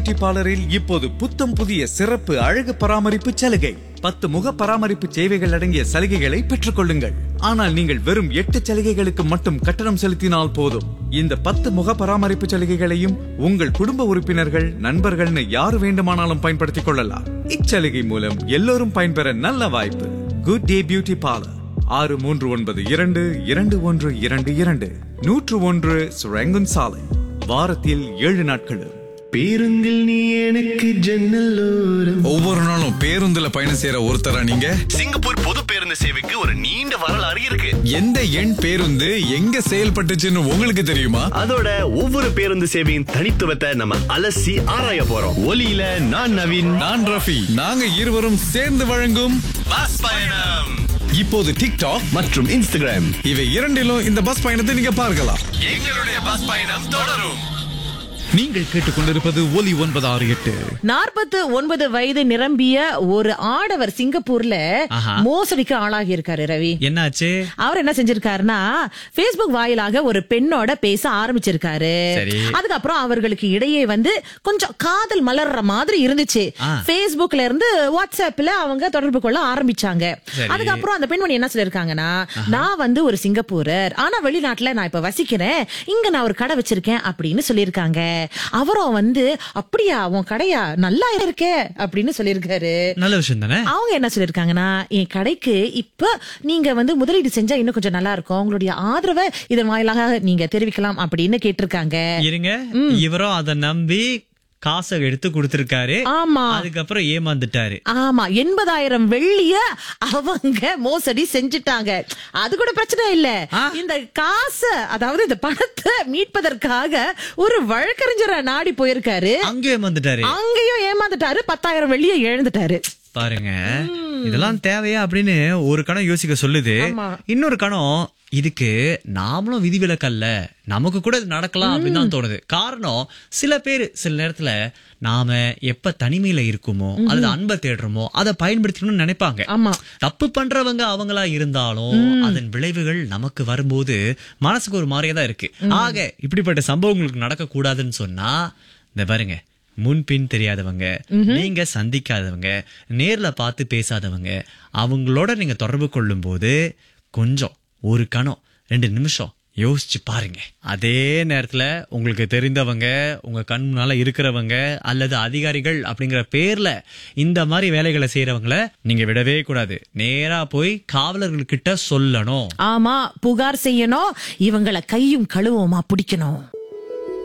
Beauty பார்லரில் இப்போது புத்தம் புதிய சிறப்பு அழகு பராமரிப்பு சலுகை பத்து முக பராமரிப்பு சேவைகள் அடங்கிய சலுகைகளை பெற்றுக் கொள்ளுங்கள் ஆனால் நீங்கள் வெறும் எட்டு சலுகைகளுக்கு மட்டும் கட்டணம் செலுத்தினால் போதும் இந்த பத்து முக பராமரிப்பு சலுகைகளையும் உங்கள் குடும்ப உறுப்பினர்கள் நண்பர்கள்னு யார் வேண்டுமானாலும் பயன்படுத்திக் கொள்ளலாம் இச்சலுகை மூலம் எல்லோரும் பயன்பெற நல்ல வாய்ப்பு குட் டே பியூட்டி பார்லர் ஆறு மூன்று ஒன்பது இரண்டு இரண்டு ஒன்று இரண்டு இரண்டு நூற்று ஒன்று சுரங்குன் சாலை வாரத்தில் ஏழு நாட்களும் பேருந்தில் நீ எனக்கு ஜன்னலோரம் ஒவ்வொரு நாளும் பேருந்துல பயணம் செய்யற ஒருத்தரா நீங்க சிங்கப்பூர் பொது பேருந்து சேவைக்கு ஒரு நீண்ட வரலாறு இருக்கு எந்த எண் பேருந்து எங்க செயல்பட்டுச்சுன்னு உங்களுக்கு தெரியுமா அதோட ஒவ்வொரு பேருந்து சேவையின் தனித்துவத்தை நம்ம அலசி ஆராய போறோம் ஒலியில நான் நவீன் நான் ரஃபி நாங்க இருவரும் சேர்ந்து வழங்கும் பஸ் பயணம் இப்போது டிக்டாக் மற்றும் இன்ஸ்டாகிராம் இவை இரண்டிலும் இந்த பஸ் பயணத்தை நீங்க பார்க்கலாம் எங்களுடைய பஸ் பயணம் தொடரும் நீங்கள் கேட்டுக்கொண்டிருப்பது ஒலி ஒன்பது ஆறு எட்டு நாற்பத்து ஒன்பது வயது நிரம்பிய ஒரு ஆடவர் சிங்கப்பூர்ல ஆஹா. மோசடிக்கு ஆளாகி இருக்காரு ரவி என்னாச்சு அவர் என்ன செஞ்சிருக்காருன்னா Facebook வாயிலாக ஒரு பெண்ணோட பேச ஆரம்பிச்சிருக்காரு சரி. அதுக்கப்புறம் அவர்களுக்கு இடையே வந்து கொஞ்சம் காதல் மலர்ற மாதிரி இருந்துச்சு ஆ. Facebookல இருந்து வாட்ஸ்அப்ல அவங்க தொடர்பு கொள்ள ஆரம்பிச்சாங்க சரி. அதுக்கப்புறம் அந்த பெண்மணி என்ன சொல்லிருக்காங்கன்னா நான் வந்து ஒரு சிங்கப்பூரர் ஆனா வெளிநாட்டுல நான் இப்ப வசிக்கிறேன் இங்க நான் ஒரு கடை வச்சிருக்கேன் அப்படின்னு சொல்லியிருக்காங்க அவரும் வந்து அப்படியா உன் கடையா நல்லா இருக்கே அப்படின்னு சொல்லியிருக்காரு நல்ல விஷயம் தானே அவங்க என்ன சொல்லிருக்காங்கன்னா என் கடைக்கு இப்ப நீங்க வந்து முதலீடு செஞ்சா இன்னும் கொஞ்சம் நல்லா இருக்கும் உங்களுடைய ஆதரவை இதன் வாயிலாக நீங்க தெரிவிக்கலாம் அப்படின்னு கேட்டிருக்காங்க இருங்க இவரும் அத நம்பி காசை எடுத்து கொடுத்திருக்காரு ஆமா அதுக்கப்புறம் ஏமாந்துட்டாரு ஆமா எண்பதாயிரம் வெள்ளிய அவங்க மோசடி செஞ்சுட்டாங்க அது கூட பிரச்சனை இல்ல ஆ. இந்த காசை அதாவது இந்த பணத்தை மீட்பதற்காக ஒரு வழக்கறிஞரை நாடி போயிருக்காரு அங்கேயும் ஏமாந்துட்டாரு அங்கேயும் ஏமாந்துட்டாரு பத்தாயிரம் வெள்ளிய இழந்துட்டாரு பாருங்க இதெல்லாம் தேவையா அப்படின்னு ஒரு கணம் யோசிக்க சொல்லுது ஆமா. இன்னொரு கணம் இதுக்கு நாமளும் விதிவிலக்கல்ல நமக்கு கூட இது நடக்கலாம் அப்படின்னு தான் தோணுது காரணம் சில பேர் சில நேரத்துல நாம எப்ப தனிமையில இருக்குமோ அல்லது அன்பை தேடுறோமோ அதை பயன்படுத்தணும்னு நினைப்பாங்க ஆமா தப்பு பண்றவங்க அவங்களா இருந்தாலும் அதன் விளைவுகள் நமக்கு வரும்போது மனசுக்கு ஒரு மாதிரியா தான் இருக்கு ஆக இப்படிப்பட்ட சம்பவங்களுக்கு நடக்க கூடாதுன்னு சொன்னா இந்த பாருங்க முன்பின் தெரியாதவங்க நீங்க சந்திக்காதவங்க நேர்ல பார்த்து பேசாதவங்க அவங்களோட நீங்க தொடர்பு கொள்ளும் போது கொஞ்சம் ஒரு கணம் ரெண்டு நிமிஷம் யோசிச்சு பாருங்க அதே நேரத்துல உங்களுக்கு தெரிந்தவங்க உங்க கண் முன்னால இருக்கிறவங்க அல்லது அதிகாரிகள் அப்படிங்கிற பேர்ல இந்த மாதிரி வேலைகளை செய்யறவங்கள நீங்க விடவே கூடாது நேரா போய் காவலர்கள் கிட்ட சொல்லணும் ஆமா புகார் செய்யணும் இவங்களை கையும் கழுவுமா பிடிக்கணும்